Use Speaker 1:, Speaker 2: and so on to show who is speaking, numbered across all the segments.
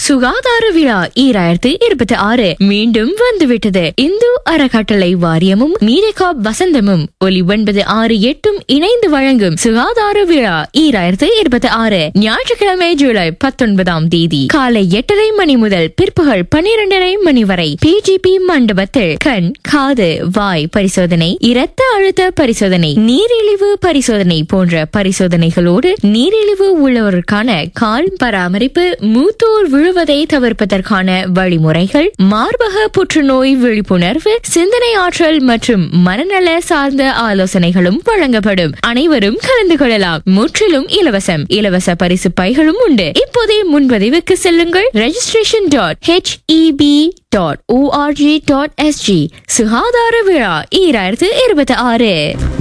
Speaker 1: சுகாதார விழா ஈராயிரத்து இருபத்தி ஆறு மீண்டும் வந்துவிட்டது இந்து அறக்கட்டளை வாரியமும் மீரகாப் வசந்தமும் ஒலி ஒன்பது ஆறு எட்டும் இணைந்து வழங்கும் சுகாதார விழா ஈராயிரத்து இருபத்தி ஆறு ஞாயிற்றுக்கிழமை ஜூலை பத்தொன்பதாம் தேதி காலை எட்டரை மணி முதல் பிற்பகல் பன்னிரண்டரை மணி வரை பிஜிபி மண்டபத்தில் கண் காது வாய் பரிசோதனை இரத்த அழுத்த பரிசோதனை நீரிழிவு பரிசோதனை போன்ற பரிசோதனைகளோடு நீரிழிவு உள்ளவருக்கான கால் பராமரிப்பு மூத்தோர் விழுவதை தவிர்ப்பதற்கான வழிமுறைகள் மார்பக புற்றுநோய் விழிப்புணர்வு சிந்தனை ஆற்றல் மற்றும் மனநல சார்ந்த ஆலோசனைகளும் வழங்கப்படும் அனைவரும் கலந்து கொள்ளலாம் முற்றிலும் இலவசம் இலவச பரிசு பைகளும் உண்டு இப்போதே முன்பதிவுக்கு செல்லுங்கள் registration dot HEB dot ORG dot SG சுகாதார விழா ஈராயிரத்து இருபத்தி ஆறு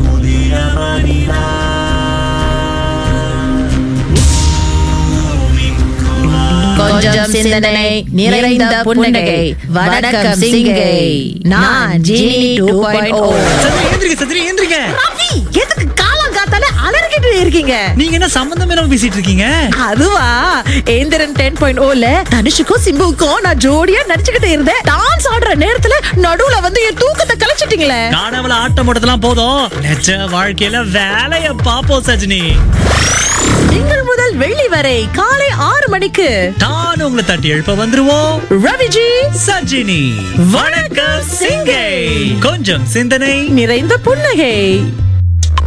Speaker 2: கொஞ்சம் சிந்தனை நிறைந்த புன்னகை வணக்கம் சிங்கை நான் ஜீனி டூ பாயிண்ட் ஓ
Speaker 3: சத்ரி எந்திரிக்க சத்ரி எந்திரிக்க
Speaker 2: எதுக்கு காலம் காத்தால அலறிக்கிட்டு இருக்கீங்க
Speaker 3: நீங்க என்ன சம்பந்தம் இல்லாம பேசிட்டு இருக்கீங்க
Speaker 2: அதுவா ஏந்திரன் டென் பாயிண்ட் ஓல தனுஷுக்கும் சிம்புவுக்கும் நான் ஜோடியா நடிச்சுக்கிட்டு இருந்தேன் டான்ஸ் ஆடுற நேரத்துல நடுவுல வந்து என் தூக்கத்தை கலைச்சிட்டீங்களே
Speaker 3: காணவல ஆட்டம் போட்டதெல்லாம் போதும் நிஜ வாழ்க்கையில வேலைய பாப்போம் சஜினி
Speaker 2: திங்கள் முதல் வெள்ளி வரை காலை ஆறு மணிக்கு
Speaker 3: நான் உங்களை தட்டி எழுப்ப வந்துருவோம்
Speaker 2: ரவிஜி
Speaker 3: சஜினி வணக்கம் சிங்கை கொஞ்சம் சிந்தனை
Speaker 2: நிறைந்த புன்னகை